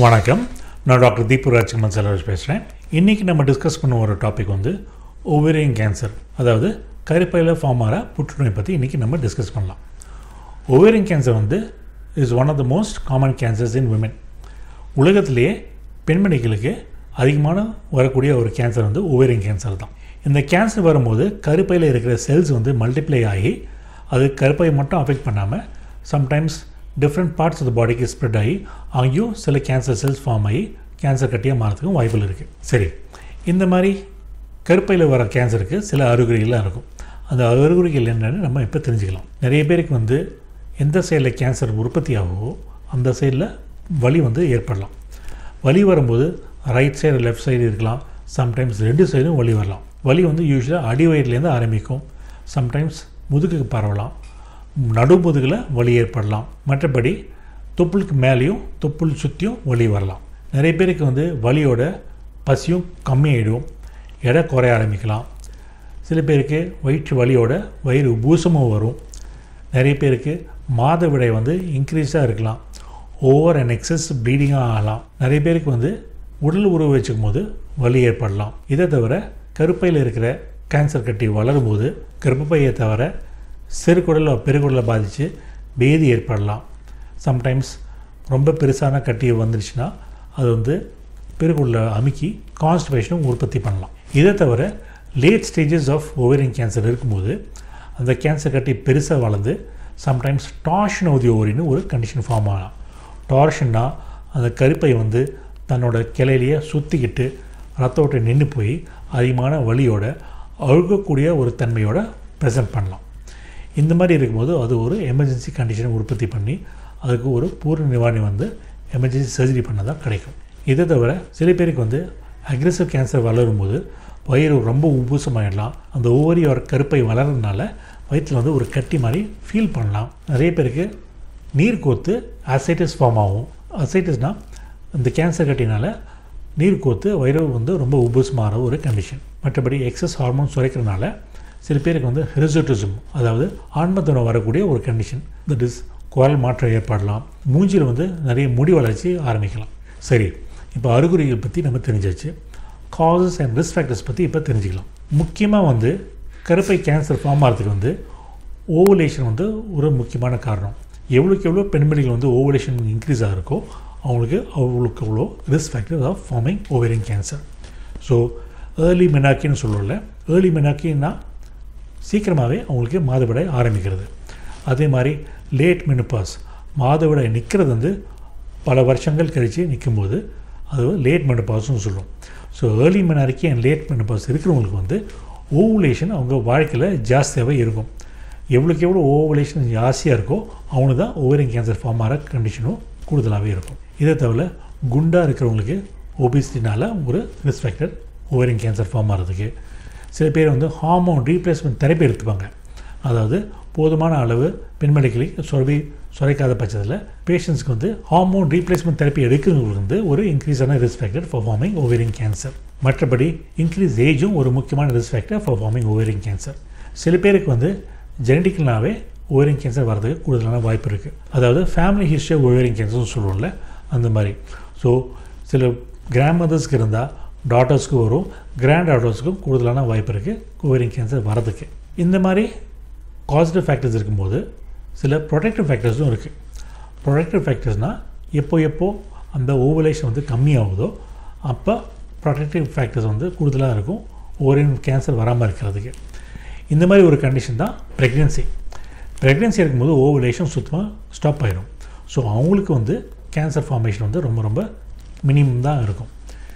வணக்கம் நான் டாக்டர் தீபு ராஜ்குமார் செலவஸ் பேசுகிறேன் இன்றைக்கி நம்ம டிஸ்கஸ் பண்ண ஒரு டாபிக் வந்து ஓவேரியன் கேன்சர் அதாவது கருப்பையில் ஃபார்ம் ஆகிற புற்றுநோய் பற்றி இன்றைக்கி நம்ம டிஸ்கஸ் பண்ணலாம் ஓவேரியன் கேன்சர் வந்து is one of the most common cancers in women உலகத்திலேயே பெண்மணிகளுக்கு அதிகமான வரக்கூடிய ஒரு கேன்சர் வந்து ஓவேரியன் கேன்சர் தான் இந்த கேன்சர் வரும்போது கருப்பையில் இருக்கிற செல்ஸ் வந்து மல்டிப்ளை ஆகி அது கருப்பையை மட்டும் அஃபெக்ட் பண்ணாமல் sometimes different parts of the பாடிக்கு ஸ்ப்ரெட் ஆகி அங்கேயும் சில கேன்சர் செல்ஸ் ஃபார்ம் ஆகி கேன்சர் கட்டியாக மாறதுக்கும் வாய்ப்புகள் இருக்குது சரி இந்த மாதிரி கருப்பையில் வர கேன்சருக்கு சில அறிகுறிகள்லாம் இருக்கும் அந்த அறிகுறிகள் என்னென்னு நம்ம இப்போ தெரிஞ்சுக்கலாம் நிறைய பேருக்கு வந்து எந்த சைடில் கேன்சர் உற்பத்தி ஆகுமோ அந்த சைடில் வலி வந்து ஏற்படலாம் வலி வரும்போது ரைட் சைடு லெஃப்ட் சைடு இருக்கலாம் சம்டைம்ஸ் ரெண்டு சைடும் வலி வரலாம் வலி வந்து யூஸ்வலாக அடி வயிறுலேருந்து ஆரம்பிக்கும் சம்டைம்ஸ் முதுகுக்கு பரவலாம் நடுமுதுகில் வலி ஏற்படலாம் மற்றபடி தொப்புளுக்கு மேலேயும் தொப்புள் சுற்றியும் வலி வரலாம் நிறைய பேருக்கு வந்து வலியோட பசியும் கம்மியாயிடும் எடை குறைய ஆரம்பிக்கலாம் சில பேருக்கு வயிற்று வலியோட வயிறு உபூசமும் வரும் நிறைய பேருக்கு மாதவிடை வந்து இன்க்ரீஸாக இருக்கலாம் ஓவர் அண்ட் எக்ஸஸ் ப்ளீடிங்காக ஆகலாம் நிறைய பேருக்கு வந்து உடல் உறவு வச்சுக்கும் போது வலி ஏற்படலாம் இதை தவிர கருப்பையில் இருக்கிற கேன்சர் கட்டி வளரும் போது கர்ப்பப்பையை தவிர சிறுகுடலை பெருகுடலை பாதித்து பேதி ஏற்படலாம் சம்டைம்ஸ் ரொம்ப பெருசான கட்டி வந்துருச்சுன்னா அது வந்து பெருகுடலை அமுக்கி கான்ஸ்டிபேஷனும் உற்பத்தி பண்ணலாம் இதை தவிர late stages of ovarian cancer இருக்கும்போது அந்த கேன்சர் கட்டி பெருசாக வளர்ந்து சம்டைம்ஸ் டார்ஷன் ஆஃப் தி ஓவரின்னு ஒரு கண்டிஷன் ஃபார்ம் ஆகலாம் டார்ஷன்னா அந்த கருப்பை வந்து தன்னோட கிளையிலேயே சுற்றிக்கிட்டு ரத்த ஓட்டை நின்று போய் அதிகமான வலியோட அழுகக்கூடிய ஒரு தன்மையோட ப்ரெசென்ட் பண்ணலாம் இந்த மாதிரி இருக்கும்போது அது ஒரு எமர்ஜென்சி கண்டிஷனை உற்பத்தி பண்ணி அதுக்கு ஒரு பூர்ண நிவாரணி வந்து எமர்ஜென்சி சர்ஜரி பண்ண தான் கிடைக்கும் இதை தவிர சில பேருக்கு வந்து அக்ரெசிவ் கேன்சர் வளரும்போது வயிறு ரொம்ப உபூசமாயிடலாம் அந்த ஓவரி ஒரு கருப்பை வளர்றதுனால வயிற்றில் வந்து ஒரு கட்டி மாதிரி ஃபீல் பண்ணலாம் நிறைய பேருக்கு நீர் கோத்து அசைட்டிஸ் ஃபார்ம் ஆகும் அசைட்டிஸ்னால் இந்த கேன்சர் கட்டினால நீர் கோத்து வயிறு வந்து ரொம்ப உபூசமான ஒரு கண்டிஷன் மற்றபடி எக்ஸஸ் ஹார்மோன் சுரைக்கிறதுனால சில பேருக்கு வந்து ஹெரிசோட்டிசம் அதாவது ஆன்மத்தனம் வரக்கூடிய ஒரு கண்டிஷன் தட் இஸ் குரல் மாற்றம் ஏற்படலாம் மூஞ்சியில் வந்து நிறைய முடி வளர்ச்சி ஆரம்பிக்கலாம் சரி இப்போ அறிகுறிகள் பற்றி நம்ம தெரிஞ்சாச்சு காசஸ் அண்ட் ரிஸ்க் ஃபேக்டர்ஸ் பற்றி இப்போ தெரிஞ்சுக்கலாம் முக்கியமாக வந்து கருப்பை கேன்சர் ஃபார்ம் ஆகிறதுக்கு வந்து ஓவலேஷன் வந்து ஒரு முக்கியமான காரணம் எவ்வளோக்கு எவ்வளோ பெண்மணிகள் வந்து ஓவலேஷன் இன்க்ரீஸ் ஆகிருக்கோ அவங்களுக்கு அவ்வளோக்கு அவ்வளோ risk factor of forming ovarian cancer so early மெனாக்கின்னு சொல்லுவோம்ல ஏர்லி மெனாக்கின்னா சீக்கிரமாகவே அவங்களுக்கு மாதவிடாய் ஆரம்பிக்கிறது அதே மாதிரி லேட் மெனுபாஸ் மாதவிடாய் நிற்கிறது வந்து பல வருஷங்கள் கழித்து நிற்கும்போது அது லேட் மெனுபாஸ்னு சொல்லுவோம் so early menarche and late menopause இருக்கிறவங்களுக்கு வந்து ஓவுலேஷன் அவங்க வாழ்க்கையில் ஜாஸ்தியாகவே இருக்கும் எவ்வளோக்கு எவ்வளோ ஓவலேஷன் ஜாஸ்தியாக இருக்கோ அவனுக்கு தான் ஓவரிங் கேன்சர் ஃபார்ம் ஆகிற கண்டிஷனும் கூடுதலாகவே இருக்கும் இதை தவிர குண்டாக இருக்கிறவங்களுக்கு ஒபிசிட்டினால் ஒரு risk factor ovarian cancer form ஆகிறதுக்கு சில பேர் வந்து ஹார்மோன் ரீப்ளேஸ்மெண்ட் தெரப்பி எடுத்துப்பாங்க அதாவது போதுமான அளவு பெண்மணிகளை சுரவி சுரைக்காத பட்சத்தில் பேஷண்ட்ஸ்க்கு வந்து ஹார்மோன் ரீப்ளேஸ்மெண்ட் தெரப்பி எடுக்கிறவங்களுக்கு வந்து ஒரு இன்க்ரீஸான risk factor for forming ovarian cancer மற்றபடி இன்க்ரீஸ் ஏஜும் ஒரு முக்கியமான risk factor for forming ovarian cancer சில பேருக்கு வந்து ஜெனடிக்கல்னாவே ஓவேரிங் கேன்சர் வரதுக்கு கூடுதலான வாய்ப்பு இருக்குது அதாவது ஃபேமிலி ஹிஸ்ட்ரி ஓவேரிங் கேன்சர்னு சொல்லுவோம்ல அந்த மாதிரி ஸோ சில கிராண்ட் மதர்ஸ்க்கு இருந்தால் டாட்டர்ஸ்க்கு வரும் கிராண்ட் டாட்டர்ஸ்க்கும் கூடுதலான வாய்ப்பு இருக்குது ஓவேரிங் கேன்சர் வரதுக்கு இந்த மாதிரி பாசிட்டிவ் ஃபேக்டர்ஸ் இருக்கும்போது சில ப்ரொடெக்டிவ் ஃபேக்டர்ஸும் இருக்குது ப்ரொடெக்டிவ் ஃபேக்டர்ஸ்னால் எப்போ எப்போ அந்த ஓவலேஷன் வந்து கம்மியாகுதோ அப்போ ப்ரொடெக்டிவ் ஃபேக்டர்ஸ் வந்து கூடுதலாக இருக்கும் ஓவரியன் கேன்சர் வராமல் இருக்கிறதுக்கு இந்த மாதிரி ஒரு கண்டிஷன் தான் ப்ரெக்னென்சி ப்ரெக்னென்சி இருக்கும்போது ஓவலேஷன் சுத்தமாக ஸ்டாப் ஆகிடும் ஸோ அவங்களுக்கு வந்து கேன்சர் ஃபார்மேஷன் வந்து ரொம்ப ரொம்ப மினிமம் தான் இருக்கும்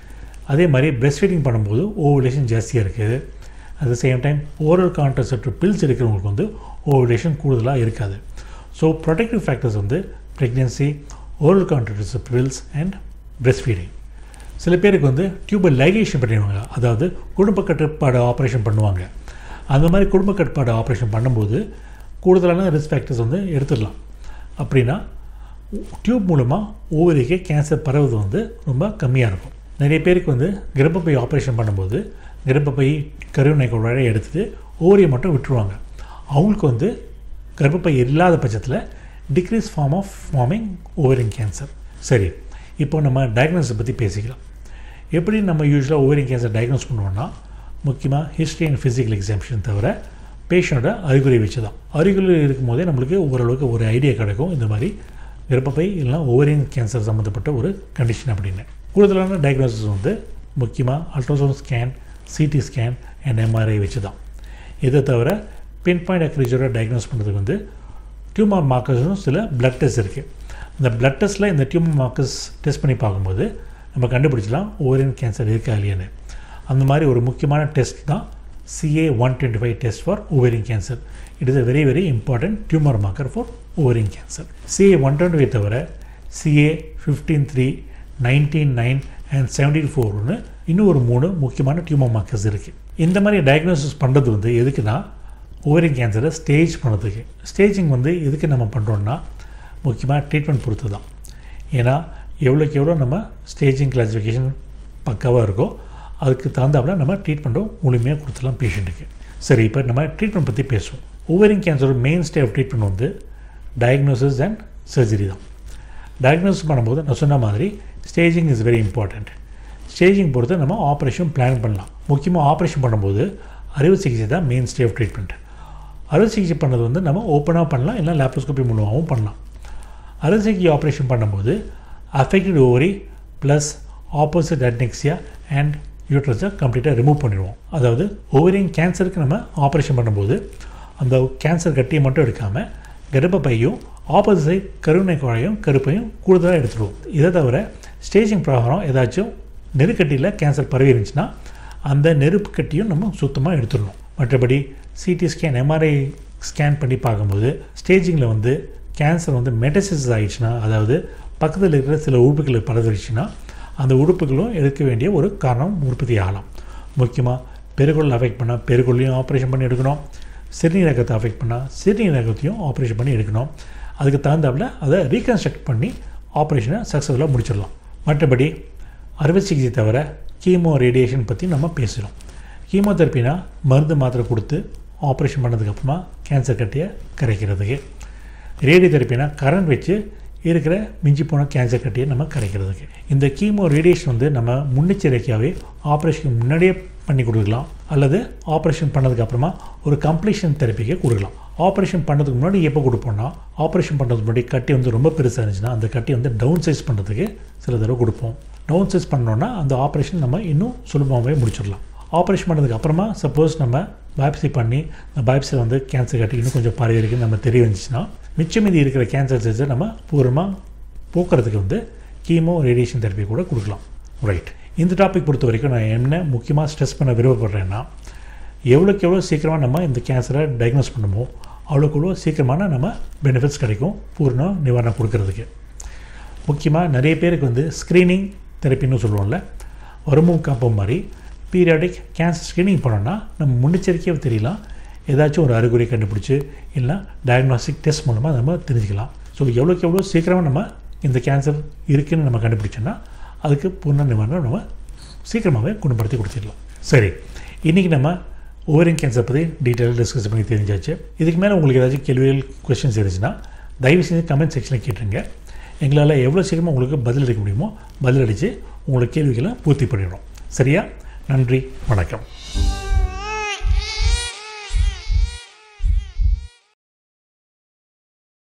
அதே மாதிரி பிரெஸ்ட் ஃபீடிங் பண்ணும்போது ஓவலேஷன் ஜாஸ்தியாக இருக்குது at the same time oral contraceptive pills எடுக்கிறவங்களுக்கு வந்து ஓவலேஷன் கூடுதலாக இருக்காது ஸோ ப்ரொடெக்டிவ் ஃபேக்டர்ஸ் வந்து pregnancy oral contraceptive pills and breast feeding சில பேருக்கு வந்து டியூபர் லைகேஷன் பண்ணிடுவாங்க அதாவது குடும்ப கட்டுப்பாடு ஆப்ரேஷன் பண்ணுவாங்க அந்த மாதிரி குடும்ப கட்டுப்பாடு ஆப்ரேஷன் பண்ணும்போது கூடுதலான ரிஸ்க் ஃபேக்டர்ஸ் வந்து எடுத்துடலாம் அப்படின்னா டியூப் மூலமாக ஓவரிக்கே கேன்சர் பரவுது வந்து ரொம்ப கம்மியாக இருக்கும் நிறைய பேருக்கு வந்து கர்ப்பப்பை ஆப்ரேஷன் பண்ணும்போது கர்ப்பப்பை கருவினை குழாயை எடுத்துகிட்டு ஓவரியை மட்டும் விட்டுருவாங்க அவங்களுக்கு வந்து கர்ப்பப்பை இல்லாத பட்சத்தில் decrease form of forming ovarian cancer சரி இப்போ நம்ம டயக்னோஸை பற்றி பேசிக்கலாம் எப்படி நம்ம யூஸ்வலாக ஓவரிங் கேன்சர் டயக்னோஸ் பண்ணுவோம்னா முக்கியமாக ஹிஸ்ட்ரி அண்ட் ஃபிசிக்கல் எக்ஸாம்ஷன் தவிர பேஷண்ட்டோட அறிகுறி வச்சு தான் அறிகுறி இருக்கும் போதே நம்மளுக்கு ஓரளவுக்கு ஒரு ஐடியா கிடைக்கும் இந்த மாதிரி கர்ப்பப்பை இல்லைனா ஓவரியன் கேன்சர் சம்மந்தப்பட்ட ஒரு கண்டிஷன் அப்படின்னு கூடுதலான டயக்னோசிஸ் வந்து முக்கியமாக ultrasound scan CT scan and MRI வச்சு தான் இதை தவிர பின் பாயிண்ட் அக்ரிஜரோட டயக்னோஸ் பண்ணுறதுக்கு வந்து டியூமர் மார்க்கர்ஸும் சில பிளட் டெஸ்ட் இருக்குது இந்த பிளட் டெஸ்ட்டில் இந்த டியூமர் மார்க்கர்ஸ் டெஸ்ட் பண்ணி பார்க்கும்போது நம்ம கண்டுபிடிச்சலாம் ஓவரியன் கேன்சர் இருக்கா இல்லையான்னு அந்த மாதிரி ஒரு முக்கியமான டெஸ்ட் தான் CA one twenty five test for ovarian cancer it is a very very important tumour marker for ovarian cancer CA one twenty five தவிர CA fifteen three nineteen nine and seventeen ஃபோர்னு இன்னும் ஒரு மூணு முக்கியமான tumour markers இருக்குது இந்த மாதிரி diagnosis பண்ணுறது வந்து எதுக்குன்னா ஓவரிங் கேன்சரை ஸ்டேஜ் பண்ணுறதுக்கு ஸ்டேஜிங் வந்து எதுக்கு நம்ம பண்ணுறோன்னா முக்கியமாக ட்ரீட்மெண்ட் பொறுத்து தான் ஏன்னா எவ்வளோக்கு எவ்வளோ நம்ம ஸ்டேஜிங் கிளாஸிஃபிகேஷன் பக்காவாக இருக்கோ அதுக்கு தகுந்தாப்புல நம்ம ட்ரீட்மெண்ட்டும் முழுமையாக கொடுத்துடலாம் பேஷண்ட்டுக்கு சரி இப்போ நம்ம ட்ரீட்மெண்ட் பற்றி பேசுவோம் ஓவரிங் கேன்சரோட மெயின் ஸ்டே ஆஃப் ட்ரீட்மெண்ட் வந்து டயக்னோசிஸ் அண்ட் சர்ஜரி தான் டயக்னோசிஸ் பண்ணும்போது நான் சொன்ன மாதிரி staging is very important staging பொறுத்து நம்ம ஆப்ரேஷன் பிளான் பண்ணலாம் முக்கியமாக ஆப்ரேஷன் பண்ணும்போது அறுவை சிகிச்சை தான் மெயின் ஸ்டே ஆஃப் ட்ரீட்மெண்ட் அறுவை சிகிச்சை பண்ணது வந்து நம்ம ஓப்பனாக பண்ணலாம் இல்லை லேப்ரோஸ்கோபி மூலமாகவும் பண்ணலாம் அறுவை சிகிச்சை ஆப்ரேஷன் பண்ணும்போது affected ovary plus opposite adnexa and யூட்ரஸை கம்ப்ளீட்டாக ரிமூவ் பண்ணிடுவோம் அதாவது ஓவரிங் கேன்சருக்கு நம்ம ஆப்ரேஷன் பண்ணும்போது அந்த கேன்சர் கட்டியை மட்டும் எடுக்காமல் கர்ப்பப்பையும் ஆப்போசிட் சைட் கருணை குழையும் கருப்பையும் கூடுதலாக எடுத்துடுவோம் இதை தவிர ஸ்டேஜிங் ப்ராப்ளம் ஏதாச்சும் நெருக்கட்டியில் கேன்சர் பரவி இருந்துச்சுன்னா அந்த நெருப்பு கட்டியும் நம்ம சுத்தமாக எடுத்துடணும் மற்றபடி சிடி ஸ்கேன் எம்ஆர்ஐ ஸ்கேன் பண்ணி பார்க்கும்போது ஸ்டேஜிங்கில் வந்து கேன்சர் வந்து மெட்டசிஸ் ஆகிடுச்சுன்னா அதாவது பக்கத்தில் இருக்கிற சில உறுப்புகள் பரவிடுச்சுன்னா அந்த உறுப்புகளும் எடுக்க வேண்டிய ஒரு காரணம் உற்பத்தி ஆகலாம் முக்கியமாக பெருகுள் அஃபெக்ட் பண்ணால் பெருகுள்ளையும் ஆப்ரேஷன் பண்ணி எடுக்கணும் சிறுநீரகத்தை அஃபெக்ட் பண்ணால் சிறுநீரகத்தையும் ஆப்ரேஷன் பண்ணி எடுக்கணும் அதுக்கு தகுந்தாப்புல அதை ரீகன்ஸ்ட்ரக்ட் பண்ணி ஆப்ரேஷனை சக்ஸஸ்ஃபுல்லாக முடிச்சிடலாம் மற்றபடி அறுவை சிகிச்சை தவிர கீமோ ரேடியேஷன் பற்றி நம்ம பேசுகிறோம் கீமோதெரப்பினா மருந்து மாத்திரை கொடுத்து ஆப்ரேஷன் பண்ணதுக்கப்புறமா கேன்சர் கட்டியை கரைக்கிறதுக்கு ரேடியோ தெரப்பினா கரண்ட் வச்சு இருக்கிற மிஞ்சி போன கேன்சர் கட்டியை நம்ம கரைக்கிறதுக்கு இந்த கீமோ ரேடியேஷன் வந்து நம்ம முன்னெச்சரிக்கையாகவே ஆப்ரேஷனுக்கு முன்னாடியே பண்ணி கொடுக்கலாம் அல்லது ஆப்ரேஷன் பண்ணதுக்கப்புறமா ஒரு கம்ப்ளீஷன் தெரப்பிக்கு கொடுக்கலாம் ஆப்ரேஷன் பண்ணுறதுக்கு முன்னாடி எப்போ கொடுப்போம்னா ஆப்ரேஷன் பண்ணுறதுக்கு முன்னாடி கட்டி வந்து ரொம்ப பெருசாக இருந்துச்சுன்னா அந்த கட்டி வந்து டவுன் சைஸ் பண்ணுறதுக்கு சில தடவை கொடுப்போம் டவுன் சைஸ் பண்ணோன்னா அந்த ஆப்ரேஷன் நம்ம இன்னும் சுலபமாகவே முடிச்சிடலாம் ஆப்ரேஷன் பண்ணதுக்கு அப்புறமா சப்போஸ் நம்ம பயாப்சி பண்ணி அந்த பயாப்சியில் வந்து கேன்சர் கட்டி இன்னும் கொஞ்சம் பரவி இருக்குன்னு நம்ம தெரிய வந்துச்சுன்னா மிச்சம் மீதி இருக்கிற கேன்சர் செல்ஸை நம்ம பூர்வமாக போக்குறதுக்கு வந்து கீமோ ரேடியேஷன் தெரப்பி கூட கொடுக்கலாம் ரைட் இந்த டாபிக் பொறுத்த வரைக்கும் நான் என்ன முக்கியமாக ஸ்ட்ரெஸ் பண்ண விருப்பப்படுறேன்னா எவ்வளோக்கு எவ்வளோ சீக்கிரமாக நம்ம இந்த கேன்சரை டயக்னோஸ் பண்ணுமோ அவ்வளோக்கு எவ்வளோ சீக்கிரமான நம்ம பெனிஃபிட்ஸ் கிடைக்கும் பூர்ண நிவாரணம் கொடுக்கறதுக்கு முக்கியமாக நிறைய பேருக்கு வந்து ஸ்க்ரீனிங் தெரப்பின்னு சொல்லுவோம்ல வருமும் காப்பம் மாதிரி பீரியாடிக் கேன்சர் ஸ்க்ரீனிங் பண்ணோன்னா நம்ம முன்னெச்சரிக்கையாக தெரியலாம் ஏதாச்சும் ஒரு அறிகுறி கண்டுபிடிச்சி இல்லை டயக்னாஸ்டிக் டெஸ்ட் மூலமாக நம்ம தெரிஞ்சுக்கலாம் ஸோ எவ்வளோக்கு எவ்வளோ சீக்கிரமாக நம்ம இந்த கேன்சர் இருக்குன்னு நம்ம கண்டுபிடிச்சோன்னா அதுக்கு பூர்ண நிவாரணம் நம்ம சீக்கிரமாகவே குணப்படுத்தி கொடுத்துடலாம் சரி இன்றைக்கி நம்ம ஓவரிங் கேன்சர் பற்றி டீட்டெயிலாக டிஸ்கஸ் பண்ணி தெரிஞ்சாச்சு இதுக்கு மேலே உங்களுக்கு ஏதாச்சும் கேள்விகள் கொஸ்டின்ஸ் இருந்துச்சுன்னா தயவு செஞ்சு கமெண்ட் செக்ஷனில் கேட்டுருங்க எங்களால் எவ்வளோ சீக்கிரமாக உங்களுக்கு பதில் அளிக்க முடியுமோ பதில் அளித்து உங்களோட கேள்விகளை பூர்த்தி பண்ணிடுறோம் சரியா நன்றி வணக்கம்